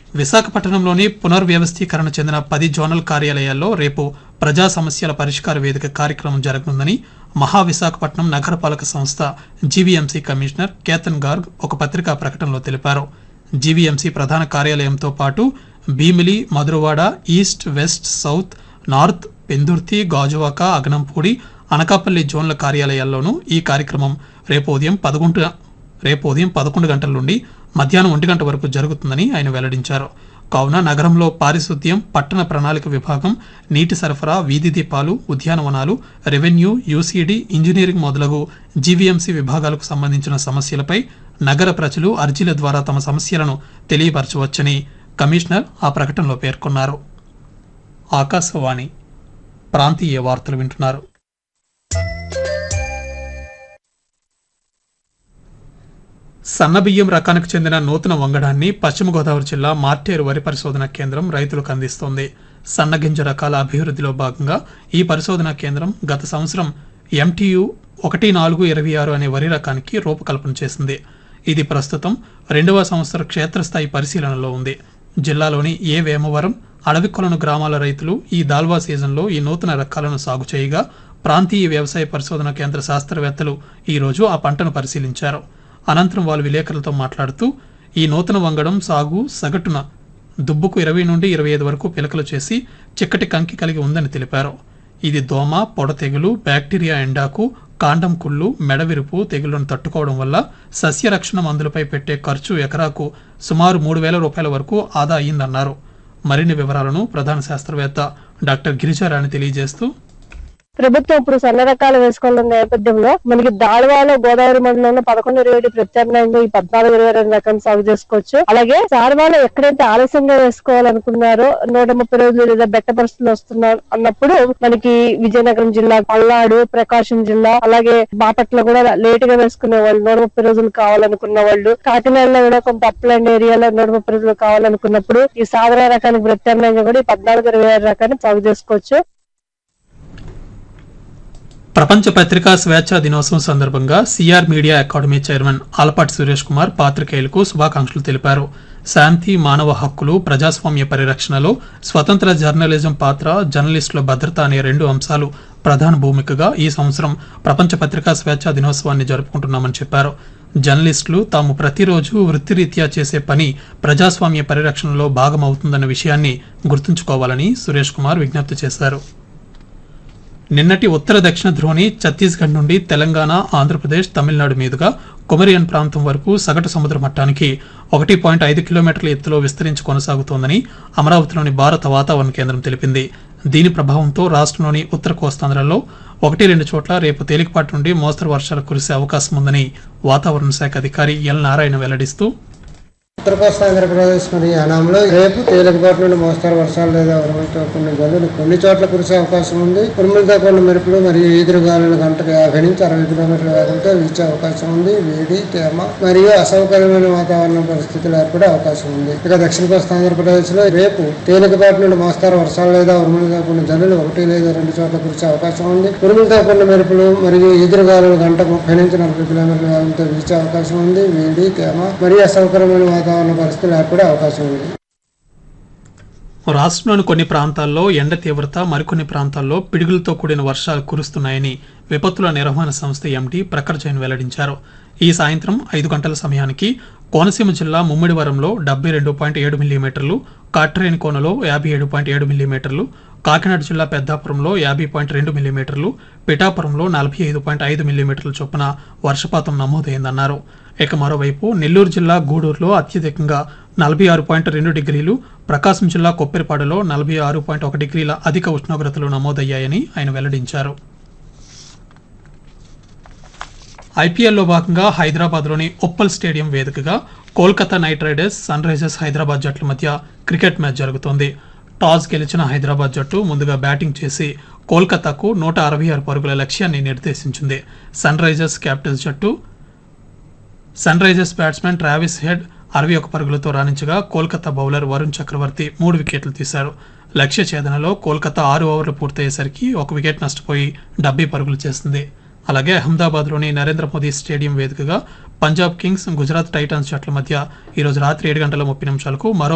విశాఖపట్నంలోని పునర్వ్యవస్థీకరణ చెందిన పది జోనల్ కార్యాలయాల్లో రేపు ప్రజా సమస్యల పరిష్కార వేదిక కార్యక్రమం జరగనుందని మహా విశాఖపట్నం నగరపాలక సంస్థ జీవీఎంసీ కమిషనర్ కేతన్ గార్గ్ ఒక పత్రికా ప్రకటనలో తెలిపారు జీవీఎంసీ ప్రధాన కార్యాలయంతో పాటు Bheemili Madhurawada east west south north Pendurthi Gajuwaka Aganampudi Anakapalli జోన్ల కార్యాలయాల్లోనూ ఈ కార్యక్రమం రేపు ఉదయం పదకొండు రేపు ఉదయం పదకొండు గంటల నుండి మధ్యాహ్నం ఒంటి గంట వరకు జరుగుతుందని ఆయన వెల్లడించారు కావున నగరంలో పారిశుద్ధ్యం పట్టణ ప్రణాళిక విభాగం నీటి సరఫరా వీధి దీపాలు ఉద్యానవనాలు రెవెన్యూ యూసీడీ ఇంజనీరింగ్ మొదలగు జీవీఎంసీ విభాగాలకు సంబంధించిన సమస్యలపై నగర ప్రజలు అర్జీల ద్వారా తమ సమస్యలను తెలియపరచవచ్చని కమిషనర్ ఆ ప్రకటనలో పేర్కొన్నారు ఆకాశవాణి ప్రాంతీయ వార్తలు వింటున్నారు సన్నబియ్యం రకానికి చెందిన నూతన వంగడాన్ని పశ్చిమ గోదావరి జిల్లా మార్టేరు వరి పరిశోధన కేంద్రం రైతులకు అందిస్తోంది సన్నగింజ రకాల అభివృద్ధిలో భాగంగా ఈ పరిశోధనా కేంద్రం గత సంవత్సరం ఎంటీయు ఒకటి నాలుగు ఇరవై ఆరు అనే వరి రకానికి రూపకల్పన చేసింది ఇది ప్రస్తుతం రెండవ సంవత్సర క్షేత్రస్థాయి పరిశీలనలో ఉంది జిల్లాలోని ఏ వేమవరం అడవికొలను గ్రామాల రైతులు ఈ దాల్వా సీజన్లో ఈ నూతన రకాలను సాగు చేయగా ప్రాంతీయ వ్యవసాయ పరిశోధన కేంద్ర శాస్త్రవేత్తలు ఈ రోజు ఆ పంటను పరిశీలించారు అనంతరం వాళ్ళు విలేకరులతో మాట్లాడుతూ ఈ నూతన వంగడం సాగు సగటున దుబ్బుకు ఇరవై నుండి ఇరవై ఐదు వరకు పిలకలు చేసి చిక్కటి కంకి కలిగి ఉందని తెలిపారు ఇది దోమ పొడ తెగులు బ్యాక్టీరియా ఎండాకు కాండం కుళ్ళు మెడవిరుపు తెగుళ్లను తట్టుకోవడం వల్ల సస్యరక్షణ మందులపై పెట్టే ఖర్చు ఎకరాకు సుమారు మూడు వేల రూపాయల వరకు ఆదా అయిందన్నారు మరిన్ని వివరాలను ప్రధాన శాస్త్రవేత్త డాక్టర్ గిరిజారాణి తెలియజేస్తూ ప్రభుత్వం ఇప్పుడు సన్న రకాలు వేసుకోవడం నేపథ్యంలో మనకి దాళవాలో గోదావరి మండలంలో పదకొండు ఇరవై ఏడు ప్రత్యామ్నాయంగా ఈ పద్నాలుగు ఇరవై రెండు రకం సాగు చేసుకోవచ్చు అలాగే సార్వాలో ఎక్కడైతే ఆలస్యంగా వేసుకోవాలనుకున్నారో నూట ముప్పై రోజులు లేదా బెట్ట పరిస్థితులు వస్తున్నారు అన్నప్పుడు మనకి విజయనగరం జిల్లా పల్నాడు ప్రకాశం జిల్లా అలాగే బాపట్ల కూడా లేట్ గా వేసుకునే వాళ్ళు నూట ముప్పై రోజులు కావాలనుకున్న వాళ్ళు కాకినాడలో కూడా కొంత అప్లాండ్ ఏరియాలో నూట ముప్పై రోజులు కావాలనుకున్నప్పుడు ఈ సాధారణ రకానికి ప్రత్యామ్నాయంగా కూడా ఈ పద్నాలుగు ఇరవై ఆరు రకాన్ని సాగు చేసుకోవచ్చు ప్రపంచ పత్రికా స్వేచ్ఛా దినోత్సవం సందర్భంగా CR media academy chairman Alapati Suresh Kumar పాత్రికేయులకు శుభాకాంక్షలు తెలిపారు శాంతి మానవ హక్కులు ప్రజాస్వామ్య పరిరక్షణలో స్వతంత్ర జర్నలిజం పాత్ర జర్నలిస్టుల భద్రత అనే రెండు అంశాలు ప్రధాన భూమికగా ఈ సంవత్సరం ప్రపంచ పత్రికా స్వేచ్ఛా దినోత్సవాన్ని జరుపుకుంటున్నామని చెప్పారు జర్నలిస్టులు తాము ప్రతిరోజు వృత్తిరీత్యా చేసే పని ప్రజాస్వామ్య పరిరక్షణలో భాగమవుతుందన్న విషయాన్ని గుర్తుంచుకోవాలని సురేష్ కుమార్ విజ్ఞప్తి చేశారు నిన్నటి ఉత్తర దక్షిణ ధ్రువని ఛత్తీస్గఢ్ నుండి తెలంగాణ ఆంధ్రప్రదేశ్ తమిళనాడు మీదుగా కొమరియన్ ప్రాంతం వరకు సగటు సముద్ర మట్టానికి ఒకటి పాయింట్ ఐదు కిలోమీటర్ల ఎత్తులో విస్తరించి కొనసాగుతోందని అమరావతిలోని భారత వాతావరణ కేంద్రం తెలిపింది దీని ప్రభావంతో రాష్ట్రంలోని ఉత్తర కోస్తాంధ్రలో ఒకటి రెండు చోట్ల రేపు తేలికపాటి నుండి మోస్తరు వర్షాలు కురిసే అవకాశం ఉందని వాతావరణ శాఖ అధికారి ఎల్ నారాయణ వెల్లడిస్తూ ఉత్తర కోస్తా ఆంధ్రప్రదేశ్ మరియు యానాంలో రేపు తేలికపాటి నుండి మోస్తారు వర్షాలు లేదా ఉరుములతో కొన్ని జల్లులు కొన్ని చోట్ల కురిసే అవకాశం ఉంది ఉరుములతో కొన్ని మెరుపులు మరియు ఈదురుగాలులు గంటకు యాభై నుంచి అరవై కిలోమీటర్ల వేగంతో వీచే అవకాశం ఉంది వేడి తేమ మరియు అసౌకర్యమైన వాతావరణ పరిస్థితులు ఏర్పడే అవకాశం ఉంది ఇక దక్షిణ కోస్తా ఆంధ్రప్రదేశ్ లో రేపు తేలికపాటి నుండి మోస్తారు వర్షాలు లేదా ఉరుములతో కొన్ని జల్లులు ఒకటి లేదా రెండు చోట్ల కురిసే అవకాశం ఉంది ఉరుములతో కొన్ని మెరుపులు మరియు ఈదురుగాలులు గంటకు ముప్పై నుంచి నలభై కిలోమీటర్ల వేగంతో వీచే అవకాశం ఉంది వేడి తేమ మరియు అసౌకర్యమైన వాతావరణ పరిస్థితులు ఏర్పడే అవకాశం ఉంది రాష్ట్రంలోని కొన్ని ప్రాంతాల్లో ఎండ తీవ్రత మరికొన్ని ప్రాంతాల్లో పిడుగులతో కూడిన వర్షాలు కురుస్తున్నాయని విపత్తుల నిర్వహణ సంస్థ ఎండీ ప్రఖర్ జైన్ వెల్లడించారు ఈ సాయంత్రం ఐదు గంటల సమయానికి కోనసీమ జిల్లా ముమ్మిడివరంలో డెబ్బై రెండు పాయింట్ ఏడు మిల్లీమీటర్లు కాట్రేని కోనలో యాభై ఏడు పాయింట్ ఏడు మిల్లీమీటర్లు కాకినాడ జిల్లా పెద్దాపురంలో యాభై పాయింట్ రెండు మిల్లీమీటర్లు పిఠాపురంలో నలభై ఐదు పాయింట్ ఐదు మిల్లీమీటర్ల చొప్పున వర్షపాతం నమోదైందన్నారు ఇక మరోవైపు నెల్లూరు జిల్లా గూడూరులో అత్యధికంగా నలభై ఆరు పాయింట్ రెండు డిగ్రీలు ప్రకాశం జిల్లా కొప్పెరపాడులో నలభై ఆరు పాయింట్ ఒక డిగ్రీల అధిక ఉష్ణోగ్రతలు నమోదయ్యాయని ఆయన వెల్లడించారు ఐపీఎల్లో భాగంగా హైదరాబాద్లోని ఉప్పల్ స్టేడియం వేదికగా Kolkata Knight Riders Sunrisers Hyderabad జట్ల మధ్య క్రికెట్ మ్యాచ్ జరుగుతోంది టాస్ గెలిచిన హైదరాబాద్ జట్టు ముందుగా బ్యాటింగ్ చేసి కోల్కతాకు నూట అరవై ఆరు పరుగుల లక్ష్యాన్ని నిర్దేశించింది సన్ రైజర్స్ క్యాపిటల్స్ జట్టు Sunrisers batsmen Travis Head అరవై ఒక పరుగులతో రాణించగా కోల్కతా బౌలర్ వరుణ్ చక్రవర్తి మూడు వికెట్లు తీశారు లక్ష్య ఛేదనలో కోల్కతా ఆరు ఓవర్లు పూర్తయ్యేసరికి ఒక వికెట్ నష్టపోయి డెబ్బై పరుగులు చేసింది అలాగే అహ్మదాబాద్లోని నరేంద్ర మోదీ స్టేడియం వేదికగా పంజాబ్ కింగ్స్ గుజరాత్ టైటన్స్ జట్ల మధ్య ఈరోజు రాత్రి ఏడు గంటల ముప్పై నిమిషాలకు మరో